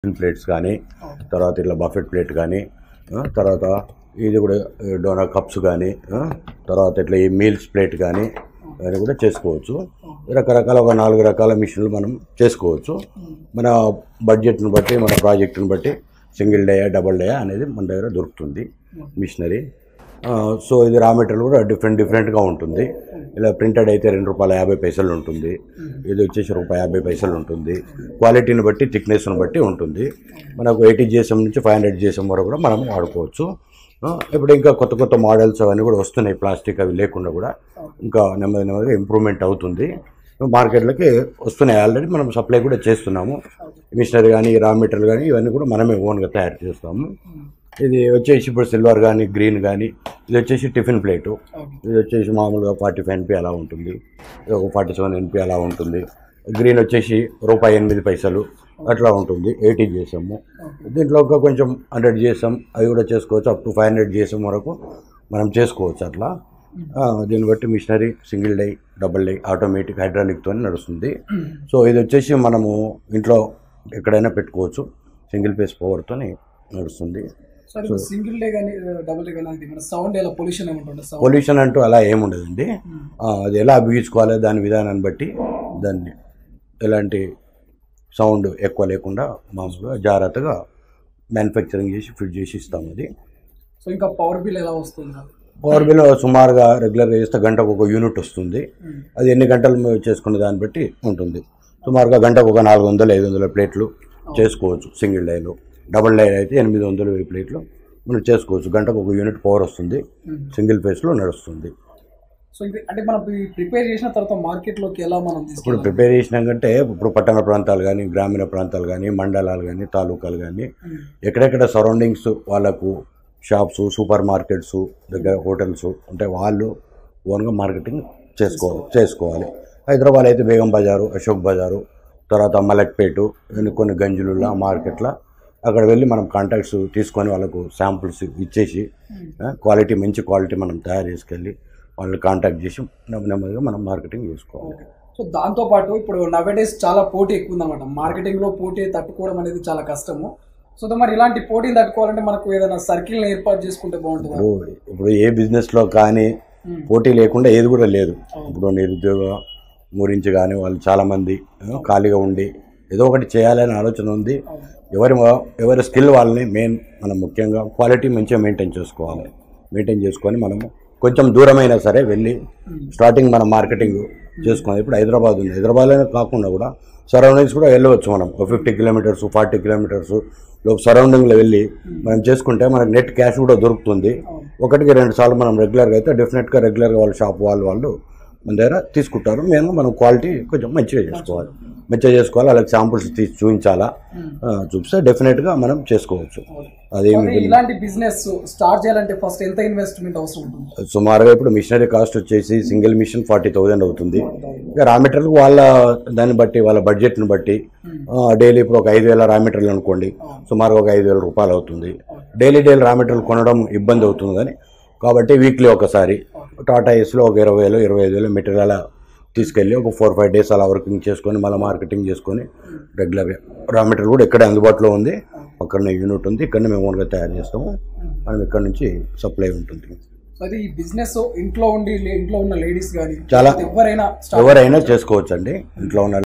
plates కానీ తర్వాత ఇట్లా బఫెట్ ప్లేట్ కానీ ఆ, తర్వాత ఇది కూడా డోనా కప్స్ కానీ ఆ, తర్వాత ఇట్లా ఈ మీల్స్ ప్లేట్ కానీ అది కూడా చేసుకోవచ్చు రకరకాల ఒక నాలుగు రకాల మిషన్లు మనం చేసుకోవచ్చు మన బడ్జెట్ని బట్టి మన ప్రాజెక్టుని బట్టి సింగిల్ డేయా డబుల్ డేయా అనేది మన దగ్గర దొరుకుతుంది మిషనరీ ఆ, సో ఇది రా మెటీరియల్ కూడా డిఫరెంట్ డిఫరెంట్గా ఉంటుంది ఇలా ప్రింటెడ్ అయితే రెండు రూపాయల యాభై పైసలు ఉంటుంది ఇది వచ్చేసి రూపాయి యాభై పైసలు ఉంటుంది క్వాలిటీని బట్టి థిక్నెస్ని బట్టి ఉంటుంది మనకు ఎయిటీ జిఎస్ఎం నుంచి ఫైవ్ హండ్రెడ్ జిఎస్ఎం వరకు కూడా మనం వాడుకోవచ్చు ఆ, ఇప్పుడు ఇంకా కొత్త కొత్త మోడల్స్ అవన్నీ కూడా వస్తున్నాయి ప్లాస్టిక్ అవి లేకుండా కూడా ఇంకా నెమ్మది నెమ్మదిగా ఇంప్రూవ్మెంట్ అవుతుంది మార్కెట్లకి వస్తున్నాయి ఆల్రెడీ మనం సప్లై కూడా చేస్తున్నాము మిషనరీ కానీ రా మెటీరియల్ కానీ ఇవన్నీ కూడా మనమే ఓన్గా తయారు చేస్తాము ఇది వచ్చేసి ఇప్పుడు సిల్వర్ కానీ గ్రీన్ కానీ ఇది వచ్చేసి టిఫిన్ ప్లేటు ఇది వచ్చేసి మామూలుగా ఫార్టీ ఫైవ్ ఎన్పి అలా ఉంటుంది ఇది ఒక ఫార్టీ సెవెన్ ఎన్పి అలా ఉంటుంది గ్రీన్ వచ్చేసి రూపాయి ఎనిమిది పైసలు అట్లా ఉంటుంది ఎయిటీ చేసాము దీంట్లో ఒక కొంచెం హండ్రెడ్ చేసాం అవి కూడా చేసుకోవచ్చు అప్ టు ఫైవ్ హండ్రెడ్ చేసాం వరకు మనం చేసుకోవచ్చు అట్లా ఆ, దీన్ని బట్టి machinery single die double die automatic హైడ్రాలిక్తో నడుస్తుంది సో ఇది వచ్చేసి మనము ఇంట్లో ఎక్కడైనా పెట్టుకోవచ్చు సింగిల్ ఫేస్ పవర్తో నడుస్తుంది సార్ ఇప్పుడు సింగిల్ డే కానీ డబుల్ డే కానీ అది మన సౌండ్ ఎలా పొల్యూషన్ ఏముంటుంది సౌండ్ పొల్యూషన్ అంటూ అలా ఏముండదండి ఆ, అది ఎలా బిగించుకోవాలి దాని విధానాన్ని బట్టి దాన్ని ఎలాంటి సౌండ్ ఎక్కువ లేకుండా మామూలుగా జాగ్రత్తగా మ్యానుఫ్యాక్చరింగ్ చేసి ఫిట్ చేసి ఇస్తాం అది సో ఇంకా పవర్ బిల్ ఎలా వస్తుంది పవర్ బిల్ సుమారుగా రెగ్యులర్గా చేస్తే గంటకు ఒక యూనిట్ వస్తుంది అది ఎన్ని గంటలు మేము చేసుకునే దాన్ని బట్టి ఉంటుంది సుమారుగా గంటకు ఒక నాలుగు వందలు ఐదు వందల ప్లేట్లు చేసుకోవచ్చు సింగిల్ డైలో డబుల్ డై అయితే ఎనిమిది వందలు వెయ్యి ప్లేట్లు మనం చేసుకోవచ్చు గంటకు ఒక యూనిట్ పవర్ వస్తుంది సింగిల్ ఫేస్లో నడుస్తుంది సో ఇది అంటే మనం ప్రిపేర్ చేసిన తర్వాత మార్కెట్లోకి ఎలా మనం ఇప్పుడు తీసుకెళ్ళాలి ప్రిపేర్ చేసినాకంటే ఇప్పుడు పట్టణ ప్రాంతాలు కానీ గ్రామీణ ప్రాంతాలు కానీ మండలాలు కానీ తాలూకాలు కానీ ఎక్కడెక్కడ సరౌండింగ్స్ వాళ్ళకు షాప్స్ సూపర్ మార్కెట్స్ దగ్గర హోటల్స్ ఉంటే వాళ్ళు ఓన్గా మార్కెటింగ్ చేసుకోవాలి చేసుకోవాలి హైదరాబాద్ అయితే బేగం బజారు అశోక్ బజారు తర్వాత మలక్పేటు ఇన్ని కొన్ని గంజులుల మార్కెట్లో అక్కడ వెళ్ళి మనం కాంటాక్ట్స్ తీసుకొని వాళ్ళకు శాంపుల్స్ ఇచ్చేసి క్వాలిటీ మంచి క్వాలిటీ మనం తయారు చేసుకెళ్ళి వాళ్ళని కాంటాక్ట్ చేసి నెమ్మ- నెమ్మదిగా మనం మార్కెటింగ్ చేసుకోవాలి సో దాంతో పాటు ఇప్పుడు నవేడేస్ చాలా పోటీ ఎక్కువ ఉందన్నమాట మార్కెటింగ్ లో పోటీ తట్టుకోవడం అనేది చాలా కష్టము సో దా మరి ఇలాంటి పోటీని తట్టుకోవాలంటే మనకు ఏదైనా సర్కిల్ ఏర్పాటు చేసుకుంటే బాగుంటుంది ఇప్పుడు ఇప్పుడు ఏ బిజినెస్లో కానీ పోటీ లేకుండా ఏది కూడా లేదు ఇప్పుడు నిరుద్యోగ గురించి కానీ వాళ్ళు చాలామంది ఆ, ఖాళీగా ఉండి ఏదో ఒకటి చేయాలనే ఆలోచన ఉంది ఎవరి మ- ఎవరి స్కిల్ వాళ్ళని మెయిన్ మనం ముఖ్యంగా క్వాలిటీ మంచిగా మెయింటైన్ చేసుకోవాలి మెయింటైన్ చేసుకొని మనము కొంచెం దూరమైనా సరే వెళ్ళి స్టార్టింగ్ మనం మార్కెటింగ్ చేసుకోవాలి ఇప్పుడు హైదరాబాద్ ఉంది హైదరాబాద్లోనే కాకుండా కూడా సరౌండింగ్స్ కూడా వెళ్ళవచ్చు మనం ఒక ఫిఫ్టీ కిలోమీటర్స్ ఫార్టీ కిలోమీటర్స్ లో సరౌండింగ్లో వెళ్ళి మనం చేసుకుంటే మనకు నెట్ క్యాష్ కూడా దొరుకుతుంది ఒకటికి రెండు సార్లు మనం రెగ్యులర్గా అయితే డెఫినెట్గా రెగ్యులర్గా వాళ్ళ షాప్ వాళ్ళు వాళ్ళు మన దగ్గర తీసుకుంటారు మేము మనం క్వాలిటీ కొంచెం మంచిగా చేసుకోవాలి మంచిగా చేసుకోవాలి వాళ్ళకి శాంపుల్స్ తీసి చూపించాలా ఆ, చూపిస్తే డెఫినెట్గా మనం చేసుకోవచ్చు అదేమి మరి ఇలాంటి బిజినెస్ స్టార్ట్ చేయాలంటే ఫస్ట్ ఎంత ఇన్వెస్ట్మెంట్ అవసరం ఉంటుంది సుమారుగా ఇప్పుడు మిషనరీ కాస్ట్ వచ్చేసి సింగిల్ మిషన్ ఫార్టీ థౌజండ్ అవుతుంది ఇక రా మెటీరియల్ వాళ్ళ దాన్ని బట్టి వాళ్ళ బడ్జెట్ని బట్టి డైలీ ఇప్పుడు ఒక ఐదు వేల రా మెటీరియల్ అనుకోండి సుమారుగా ఒక ఐదు వేల రూపాయలు అవుతుంది డైలీ డైలీ రా మెటీరియల్ కొనడం ఇబ్బంది అవుతుంది కానీ కాబట్టి వీక్లీ ఒకసారి టాటా ఏస్లో ఒక ఇరవై వేలు ఇరవై ఐదు వేలు మెటీరియల్ అలా తీసుకెళ్ళి ఒక ఫోర్ ఫైవ్ డేస్ అలా వర్కింగ్ చేసుకొని మళ్ళీ మార్కెటింగ్ చేసుకొని రెగ్యులర్గా రా మెటీరియల్ కూడా ఇక్కడే అందుబాటులో ఉంది పక్కనే యూనిట్ ఉంది ఇక్కడనే మేము ఓన్గా తయారు చేస్తాము మనం ఇక్కడ నుంచి సప్లై ఉంటుంది సో అది ఈ బిజినెస్ ఇంట్లో ఉండి ఇంట్లో ఉన్న లేడీస్ కానీ చాలా ఎవరైనా start ఎవరైనా చేసుకోవచ్చండి ఇంట్లో ఉన్న